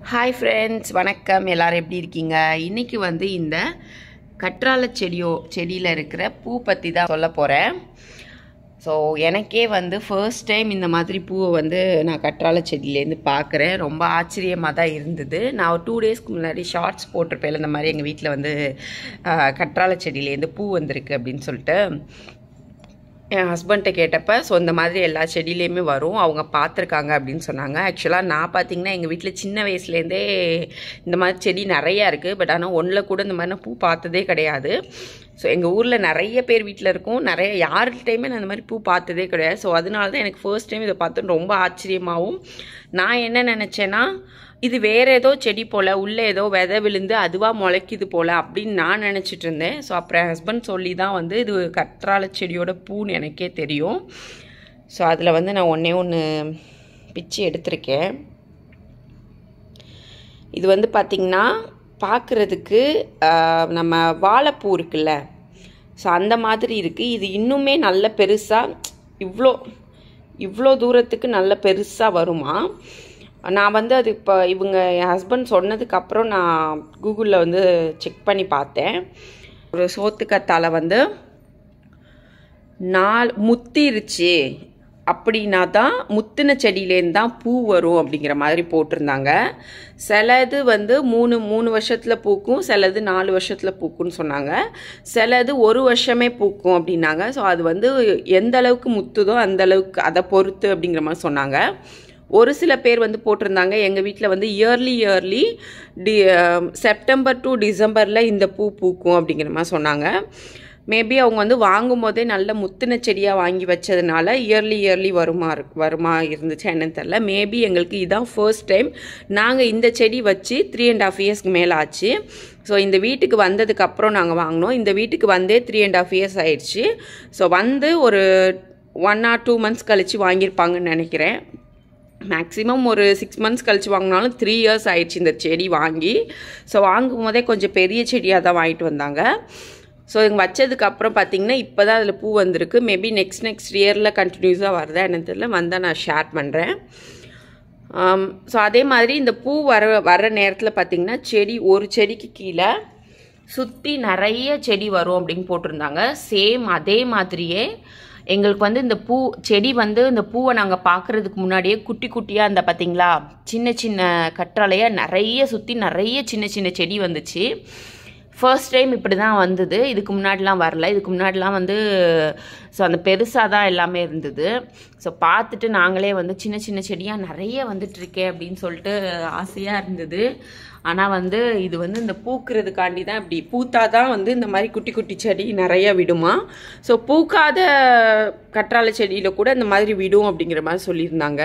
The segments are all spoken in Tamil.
ஹாய் ஃப்ரெண்ட்ஸ் வணக்கம் எல்லாரும் எப்படி இருக்கீங்க இன்னைக்கு வந்து இந்த கற்றாழை செடியோ செடியில் இருக்கிற பூ பற்றி தான் சொல்ல போகிறேன் ஸோ எனக்கே வந்து ஃபர்ஸ்ட் டைம் இந்த மாதிரி பூவை வந்து நான் கற்றாழை செடியிலேருந்து பார்க்குறேன் ரொம்ப ஆச்சரியமாக தான் இருந்தது நான் ஒரு டூ டேஸ்க்கு முன்னாடி ஷார்ட்ஸ் போட்டிருப்பேன் இந்த மாதிரி எங்கள் வீட்டில் வந்து ஆஹ், கற்றாழை செடியிலேருந்து பூ வந்திருக்கு அப்படின்னு சொல்லிட்டு என் ஹஸ்பண்ட்டை கேட்டப்ப ஸோ இந்த மாதிரி எல்லா செடியிலையுமே வரும் அவங்க பார்த்துருக்காங்க அப்படின்னு சொன்னாங்க ஆக்சுவலாக நான் பார்த்தீங்கன்னா எங்கள் வீட்டில் சின்ன வயசுலேருந்தே இந்த மாதிரி செடி நிறையா இருக்குது பட் ஆனால் ஒன்றில் கூட இந்த மாதிரி நான் பூ பார்த்ததே கிடையாது ஸோ எங்கள் ஊரில் நிறைய பேர் வீட்டில் இருக்கும் நிறைய யார்கிட்டையுமே நான் இந்த மாதிரி பூ பார்த்ததே கிடையாது ஸோ அதனால தான் எனக்கு ஃபர்ஸ்ட் டைம் இதை பார்த்து ரொம்ப ஆச்சரியமாகவும் நான் என்ன நினச்சேன்னா இது வேற ஏதோ செடி போல் உள்ளே ஏதோ விதை விழுந்து அதுவாக முளைக்குது போல் அப்படின்னு நான் நினச்சிட்டு இருந்தேன் ஸோ அப்புறம் என் ஹஸ்பண்ட் சொல்லி தான் வந்து இது கற்றாழை செடியோட பூன்னு எனக்கே தெரியும் ஸோ அதில் வந்து நான் ஒன்றே ஒன்று பிச்சு எடுத்திருக்கேன் இது வந்து பார்த்திங்கன்னா பார்க்குறதுக்கு நம்ம வாழைப்பூ இருக்குல்ல ஸோ அந்த மாதிரி இருக்குது இது இன்னுமே நல்ல பெருசாக இவ்வளோ இவ்வளோ தூரத்துக்கு நல்ல பெருசாக வருமா நான் வந்து அது இப்போ இவங்க என் ஹஸ்பண்ட் சொன்னதுக்கப்புறம் நான் கூகுளில் வந்து செக் பண்ணி பார்த்தேன் ஒரு சோத்துக்கத்தால வந்து நாள் முத்திருச்சு அப்படின்னா தான் முத்தின செடியிலேருந்து தான் பூ வரும் அப்படிங்கிற மாதிரி போட்டிருந்தாங்க சிலது வந்து மூணு மூணு வருஷத்தில் பூக்கும் சிலது நாலு வருஷத்தில் பூக்கும்னு சொன்னாங்க சிலது ஒரு வருஷமே பூக்கும் அப்படின்னாங்க ஸோ அது வந்து எந்த அளவுக்கு முத்துதோ அந்த அளவுக்கு அதை பொறுத்து அப்படிங்கிற மாதிரி சொன்னாங்க ஒரு சில பேர் வந்து போட்டிருந்தாங்க எங்கள் வீட்டில் வந்து இயர்லி இயர்லி டி செப்டம்பர் டு டிசம்பரில் இந்த பூ பூக்கும் அப்படிங்கிற மாதிரி சொன்னாங்க மேபி அவங்க வந்து வாங்கும் போதே நல்ல முத்தின செடியாக வாங்கி வச்சதுனால இயர்லி இயர்லி வருமா இருக்கு வருமா இருந்துச்சு என்னன்னு தெரில மேபி எங்களுக்கு இதான் ஃபர்ஸ்ட் டைம் நாங்கள் இந்த செடி வச்சு த்ரீ அண்ட் ஆஃப் இயர்ஸ்க்கு மேலே ஆச்சு ஸோ இந்த வீட்டுக்கு வந்ததுக்கு அப்புறம் நாங்கள் வாங்கினோம் இந்த வீட்டுக்கு வந்தே த்ரீ அண்ட் ஆஃப் இயர்ஸ் ஆயிடுச்சு ஸோ வந்து ஒரு ஒன் ஆர் டூ மந்த்ஸ் கழித்து வாங்கியிருப்பாங்கன்னு நினைக்கிறேன் மேக்ஸிமம் ஒரு சிக்ஸ் மந்த்ஸ் கழிச்சு வாங்கினாலும் த்ரீ இயர்ஸ் ஆயிடுச்சு இந்த செடி வாங்கி ஸோ வாங்கும் போதே கொஞ்சம் பெரிய செடியாக தான் வாங்கிட்டு வந்தாங்க ஸோ இங்கே வச்சதுக்கு அப்புறம் பார்த்தீங்கன்னா இப்போ தான் அதில் பூ வந்திருக்கு மேபி நெக்ஸ்ட் நெக்ஸ்ட் இயரில் கண்டினியூஸாக வருதா என்னன்னு தெரியல வந்தால் நான் ஷேர் பண்ணுறேன் ஸோ அதே மாதிரி இந்த பூ வர வர நேரத்தில் பார்த்தீங்கன்னா செடி ஒரு செடிக்கு கீழே சுற்றி நிறைய செடி வரும் அப்படின்னு போட்டிருந்தாங்க சேம் அதே மாதிரியே எங்களுக்கு வந்து இந்த பூ செடி வந்து இந்த பூவை நாங்கள் பார்க்குறதுக்கு முன்னாடியே குட்டி குட்டியாக இந்த பார்த்தீங்களா சின்ன சின்ன கற்றாழையாக நிறைய சுற்றி நிறைய சின்ன சின்ன செடி வந்துச்சு ஃபர்ஸ்ட் டைம் இப்படி தான் வந்தது இதுக்கு முன்னாடிலாம் வரல இதுக்கு முன்னாடிலாம் வந்து ஸோ அந்த பெருசாக தான் எல்லாமே இருந்தது ஸோ பார்த்துட்டு நாங்களே வந்து சின்ன சின்ன செடியாக நிறைய வந்துட்டுருக்கே அப்படின்னு சொல்லிட்டு ஆசையாக இருந்தது ஆனால் வந்து இது வந்து இந்த பூக்கிறதுக்காண்டி தான் இப்படி பூத்தா தான் வந்து இந்த மாதிரி குட்டி குட்டி செடி நிறைய விடுமா ஸோ பூக்காத கற்றாழை செடியில் கூட இந்த மாதிரி விடும் அப்படிங்கிற மாதிரி சொல்லியிருந்தாங்க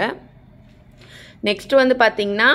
நெக்ஸ்ட் வந்து பார்த்தீங்கன்னா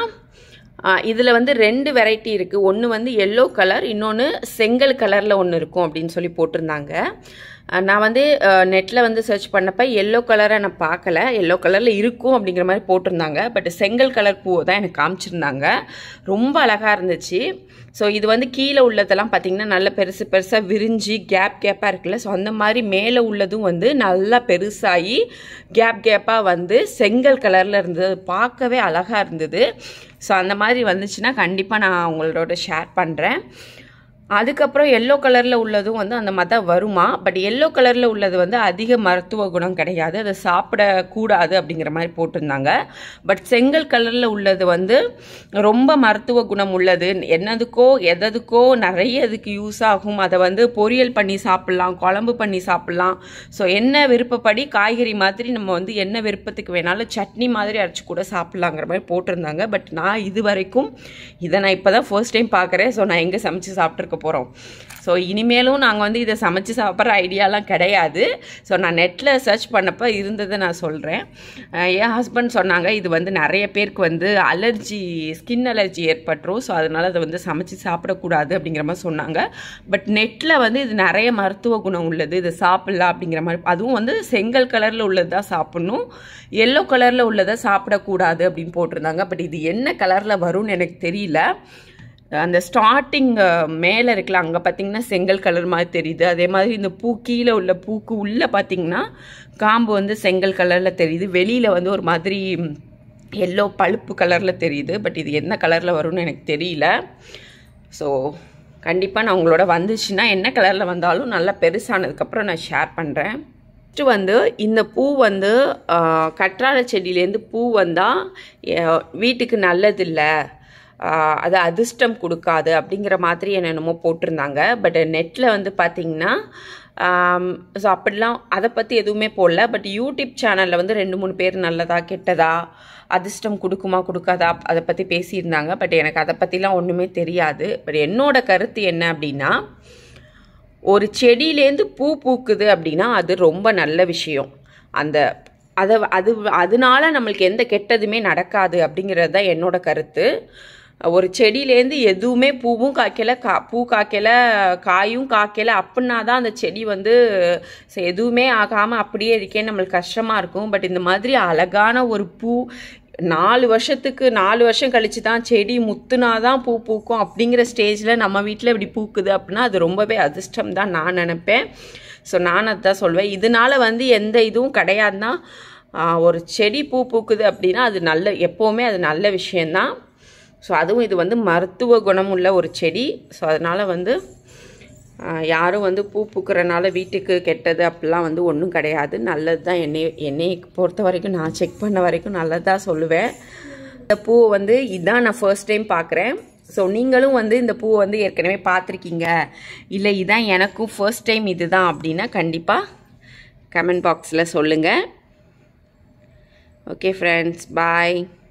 இதில் வந்து ரெண்டு வெரைட்டி இருக்குது ஒன்று வந்து எல்லோ கலர் இன்னொன்று செங்கல் கலரில் ஒன்று இருக்கும் அப்படின்னு சொல்லி போட்டிருந்தாங்க அஹ் நான் வந்து நெட்டில் வந்து சர்ச் பண்ணப்போ எல்லோ கலரை நான் பார்க்கல எல்லோ கலரில் இருக்கும் அப்படிங்கிற மாதிரி போட்டிருந்தாங்க பட் செங்கல் கலர் பூவை தான் எனக்கு காமிச்சிருந்தாங்க ரொம்ப அழகாக இருந்துச்சு ஸோ இது வந்து கீழே உள்ளதெல்லாம் பார்த்தீங்கன்னா நல்ல பெருசு பெருசாக விரிஞ்சு கேப் கேப்பாக இருக்குல்ல ஸோ அந்த மாதிரி மேலே உள்ளதும் வந்து நல்லா பெருசாகி கேப் கேப்பாக வந்து செங்கல் கலரில் இருந்தது அது பார்க்கவே அழகாக இருந்தது ஸோ அந்த மாதிரி வந்துச்சுன்னா கண்டிப்பாக நான் உங்களோட ஷேர் பண்ணுறேன் அதுக்கப்புறம் எல்லோ கலரில் உள்ளதும் வந்து அந்த மாதிரி தான் வருமா பட் எல்லோ கலரில் உள்ளது வந்து அதிக மருத்துவ குணம் கிடையாது அதை சாப்பிடக்கூடாது அப்படிங்கிற மாதிரி போட்டிருந்தாங்க பட் செங்கல் கலரில் உள்ளது வந்து ரொம்ப மருத்துவ குணம் உள்ளது என்னதுக்கோ எததுக்கோ நிறைய இதுக்கு யூஸ் ஆகும் அதை வந்து பொரியல் பண்ணி சாப்பிட்லாம் குழம்பு பண்ணி சாப்பிட்லாம் ஸோ என்ன விருப்பப்படி காய்கறி மாதிரி நம்ம வந்து என்ன விருப்பத்துக்கு வேணாலும் சட்னி மாதிரி அரைச்சி கூட சாப்பிட்லாங்கிற மாதிரி போட்டிருந்தாங்க பட் நான் இது வரைக்கும் இதை நான் இப்போ தான் ஃபர்ஸ்ட் டைம் பார்க்குறேன் ஸோ நான் எங்கே சமைச்சு சாப்பிட்ருக்க போகிறோம் ஸோ இனிமேலும் நாங்கள் வந்து இதை சமைச்சு சாப்பிட்ற ஐடியாலாம் கிடையாது ஸோ நான் நெட்டில் சர்ச் பண்ணப்போ இருந்ததை நான் சொல்கிறேன் என் ஹஸ்பண்ட் சொன்னாங்க இது வந்து நிறைய பேருக்கு வந்து அலர்ஜி ஸ்கின் அலர்ஜி ஏற்பட்டுரும் ஸோ அதனால் அதை வந்து சமைச்சு சாப்பிடக்கூடாது அப்படிங்கிற மாதிரி சொன்னாங்க பட் நெட்டில் வந்து இது நிறைய மருத்துவ குணம் உள்ளது இதை சாப்பிட்லாம் அப்படிங்கிற மாதிரி அதுவும் வந்து செங்கல் கலரில் உள்ளது தான் சாப்பிட்ணும் எல்லோ கலரில் உள்ளதை சாப்பிடக்கூடாது அப்படின்னு போட்டிருந்தாங்க பட் இது என்ன கலரில் வரும்னு எனக்கு தெரியல அந்த ஸ்டார்டிங் மேலே இருக்குல்ல அங்கே பார்த்தீங்கன்னா செங்கல் கலர் மாதிரி தெரியுது அதே மாதிரி இந்த பூ கீழே உள்ள பூக்கு உள்ளே பார்த்தீங்கன்னா காம்பு வந்து செங்கல் கலரில் தெரியுது வெளியில் வந்து ஒரு மாதிரி எல்லோ பழுப்பு கலரில் தெரியுது பட் இது என்ன கலரில் வரும்னு எனக்கு தெரியல ஸோ கண்டிப்பாக நான் உங்களோட வந்துச்சுன்னா என்ன கலரில் வந்தாலும் நல்லா பெருசானதுக்கப்புறம் நான் ஷேர் பண்ணுறேன் ஃபஸ்ட்டு வந்து இந்த பூ வந்து ஆஹ், கற்றாழை செடியிலேருந்து பூ வந்தால் வீட்டுக்கு நல்லதில்லை ஆஹ், அது அதிர்ஷ்டம் கொடுக்காது அப்படிங்கிற மாதிரி என்னென்னமோ போட்டிருந்தாங்க பட் நெட்டில் வந்து பார்த்தீங்கன்னா ஸோ அப்படிலாம் அதை பற்றி எதுவுமே போடல பட் யூடியூப் சேனலில் வந்து ரெண்டு மூணு பேர் நல்லதா கெட்டதா அதிர்ஷ்டம் கொடுக்குமா கொடுக்காதா அதை பற்றி பேசியிருந்தாங்க பட் எனக்கு அதை பற்றிலாம் ஒன்றுமே தெரியாது பட் என்னோட கருத்து என்ன அப்படின்னா ஒரு செடியிலேருந்து பூ பூக்குது அப்படின்னா அது ரொம்ப நல்ல விஷயம் அந்த அதை அது அதனால நம்மளுக்கு எந்த கெட்டதுமே நடக்காது அப்படிங்கிறது தான் என்னோட கருத்து ஒரு செடியிலேருந்து எதுவுமே பூவும் காய்க்கல கா பூ காய்க்கல காயும் காய்க்கல அப்படின்னா தான் அந்த செடி வந்து சரி, எதுவுமே ஆகாமல் அப்படியே இருக்கேன்னு நம்மளுக்கு கஷ்டமாக இருக்கும் பட் இந்த மாதிரி அழகான ஒரு பூ நாலு வருஷத்துக்கு நாலு வருஷம் கழிச்சு தான் செடி முத்துனா தான் பூ பூக்கும் அப்படிங்கிற ஸ்டேஜில் நம்ம வீட்டில் இப்படி பூக்குது அப்படின்னா அது ரொம்பவே அதிர்ஷ்டம் தான் நான் நினைப்பேன் ஸோ நான் அதுதான் சொல்வேன் இதனால வந்து எந்த இதுவும் கிடையாதுன்னா ஆஹ், ஒரு செடி பூ பூக்குது அப்படின்னா அது நல்ல எப்போவுமே அது நல்ல விஷயந்தான் ஸோ அதுவும் இது வந்து மருத்துவ குணமுள்ள ஒரு செடி ஸோ அதனால் வந்து ஆஹ், யாரும் வந்து பூ பூக்கிறனால வீட்டுக்கு கெட்டது அப்படிலாம் வந்து ஒன்றும் கிடையாது நல்லது தான் என்னை என்னை பொறுத்த வரைக்கும் நான் செக் பண்ண வரைக்கும் நல்லதாக சொல்லுவேன் இந்த பூவை வந்து இதான் நான் ஃபர்ஸ்ட் டைம் பார்க்குறேன் ஸோ நீங்களும் வந்து இந்த பூவை வந்து ஏற்கனவே பார்த்துருக்கீங்க இல்லை இதான் எனக்கும் ஃபர்ஸ்ட் டைம் இதுதான் அப்படின்னா கண்டிப்பாக கமெண்ட் பாக்ஸில் சொல்லுங்கள் ஓகே ஃப்ரெண்ட்ஸ் பாய்